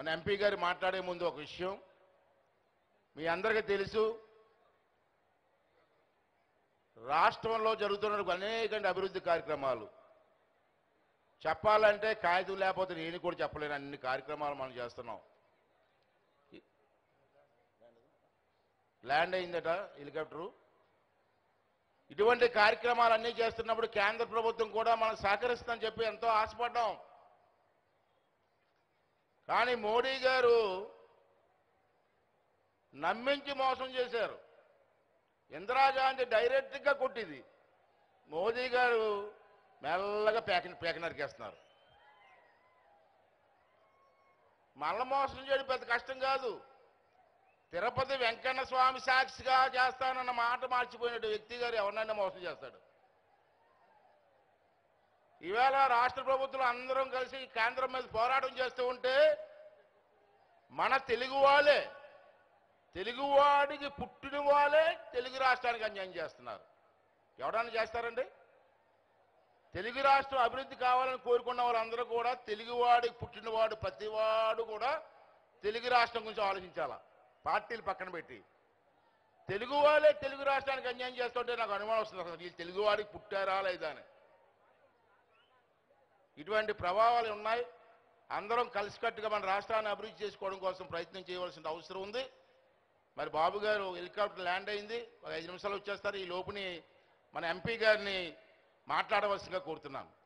మన ఎంపీ గారు మాట్లాడే ముందు ఒక విషయం మీ అందరికీ తెలుసు రాష్ట్రంలో జరుగుతున్న అనేక అభివృద్ధి కార్యక్రమాలు చెప్పాలంటే కాగితం లేకపోతే నేను కూడా చెప్పలేను అన్ని కార్యక్రమాలు మనం చేస్తున్నాం ల్యాండ్ అయిందట హెలికాప్టరు ఇటువంటి కార్యక్రమాలన్నీ చేస్తున్నప్పుడు కేంద్ర ప్రభుత్వం కూడా మనం సహకరిస్తుందని చెప్పి ఎంతో ఆశపడ్డాం కానీ మోడీ గారు నమ్మించి మోసం చేశారు ఇందిరాగాంధీ డైరెక్ట్గా కొట్టింది మోదీ గారు మెల్లగా పేక పేక నరికేస్తున్నారు మళ్ళా మోసం చేయడం పెద్ద కష్టం కాదు తిరుపతి వెంకన్న స్వామి సాక్షిగా చేస్తానన్న మాట మార్చిపోయిన వ్యక్తి గారు ఎవరినైనా మోసం చేస్తాడు ఈవేళ రాష్ట్ర ప్రభుత్వం అందరం కలిసి కేంద్రం మీద పోరాటం చేస్తూ ఉంటే మన తెలుగు వాళ్ళే తెలుగువాడికి పుట్టిన వాళ్ళే తెలుగు రాష్ట్రానికి అన్యాయం చేస్తున్నారు ఎవడన్నా చేస్తారండి తెలుగు రాష్ట్రం అభివృద్ధి కావాలని కోరుకున్న వాళ్ళందరూ కూడా తెలుగువాడికి పుట్టినవాడు ప్రతివాడు కూడా తెలుగు రాష్ట్రం గురించి ఆలోచించాలా పార్టీలు పక్కన పెట్టి తెలుగు వాళ్ళే తెలుగు రాష్ట్రానికి అన్యాయం చేస్తుంటే నాకు అనుమానం వస్తుంది అసలు వీళ్ళు తెలుగువాడికి పుట్టారా లేదా అని ఇటువంటి ప్రభావాలు ఉన్నాయి అందరం కలిసికట్టుగా మన రాష్ట్రాన్ని అభివృద్ధి చేసుకోవడం కోసం ప్రయత్నం చేయవలసిన అవసరం ఉంది మరి బాబు గారు హెలికాప్టర్ ల్యాండ్ అయింది ఒక ఐదు నిమిషాలు వచ్చేస్తారు ఈ లోపుని మన ఎంపీ గారిని మాట్లాడవలసిందిగా కోరుతున్నాను